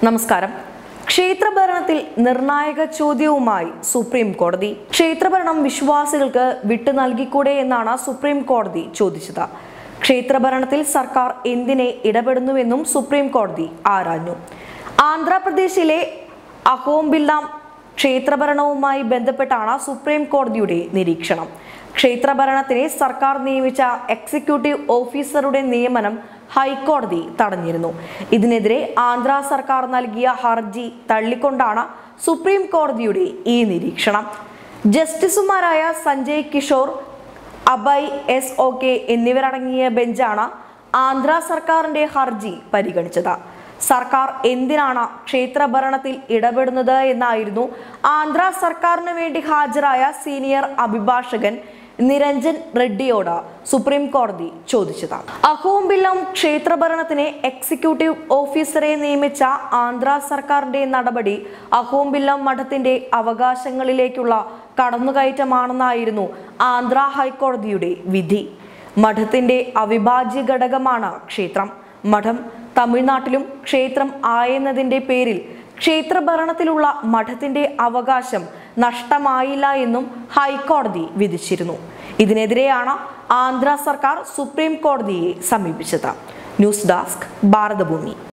നമസ്കാരം ക്ഷേത്രഭരണത്തിൽ നിർണായക ചോദ്യവുമായി സുപ്രീം കോടതി ക്ഷേത്രഭരണം വിശ്വാസികൾക്ക് വിട്ടു നൽകിക്കൂടെ എന്നാണ് സുപ്രീം കോടതി ചോദിച്ചത് ക്ഷേത്രഭരണത്തിൽ സർക്കാർ എന്തിനെ ഇടപെടുന്നുവെന്നും സുപ്രീം കോടതി ആരാഞ്ഞു ആന്ധ്രാപ്രദേശിലെ അഹോംബില്ലാം ക്ഷേത്രഭരണവുമായി ബന്ധപ്പെട്ടാണ് സുപ്രീം കോടതിയുടെ നിരീക്ഷണം ക്ഷേത്രഭരണത്തിന് സർക്കാർ നിയമിച്ച എക്സിക്യൂട്ടീവ് ഓഫീസറുടെ നിയമനം ഹൈക്കോടതി തടഞ്ഞിരുന്നു ഇതിനെതിരെ ആന്ധ്ര സർക്കാർ നൽകിയ ഹർജി തള്ളിക്കൊണ്ടാണ് സുപ്രീം കോടതിയുടെ ഈ നിരീക്ഷണം ജസ്റ്റിസുമാരായ സഞ്ജയ് കിഷോർ അഭയ് എസ് ഒ കെ എന്നിവരടങ്ങിയ ബെഞ്ചാണ് ആന്ധ്ര സർക്കാരിന്റെ ഹർജി പരിഗണിച്ചത് സർക്കാർ എന്തിനാണ് ക്ഷേത്രഭരണത്തിൽ ഇടപെടുന്നത് എന്നായിരുന്നു ആന്ധ്ര സർക്കാരിന് വേണ്ടി ഹാജരായ സീനിയർ അഭിഭാഷകൻ നിരഞ്ജൻ റെഡ്ഡിയോട് സുപ്രീം കോടതി ചോദിച്ചത് അഹോംബില്ലം ക്ഷേത്രഭരണത്തിന് എക്സിക്യൂട്ടീവ് ഓഫീസറെ നിയമിച്ച ആന്ധ്ര സർക്കാരിന്റെ നടപടി അഹോംബില്ലം മഠത്തിന്റെ അവകാശങ്ങളിലേക്കുള്ള കടന്നുകയറ്റമാണെന്നായിരുന്നു ആന്ധ്ര ഹൈക്കോടതിയുടെ വിധി മഠത്തിന്റെ അവിഭാജ്യ ഘടകമാണ് ക്ഷേത്രം മഠം തമിഴ്നാട്ടിലും ക്ഷേത്രം ആയെന്നതിന്റെ പേരിൽ ക്ഷേത്രഭരണത്തിലുള്ള മഠത്തിന്റെ അവകാശം നഷ്ടമായില്ല എന്നും ഹൈക്കോടതി വിധിച്ചിരുന്നു ഇതിനെതിരെയാണ് ആന്ധ്ര സർക്കാർ സുപ്രീം കോടതിയെ സമീപിച്ചത് ന്യൂസ് ഡെസ്ക് ഭാരതഭൂമി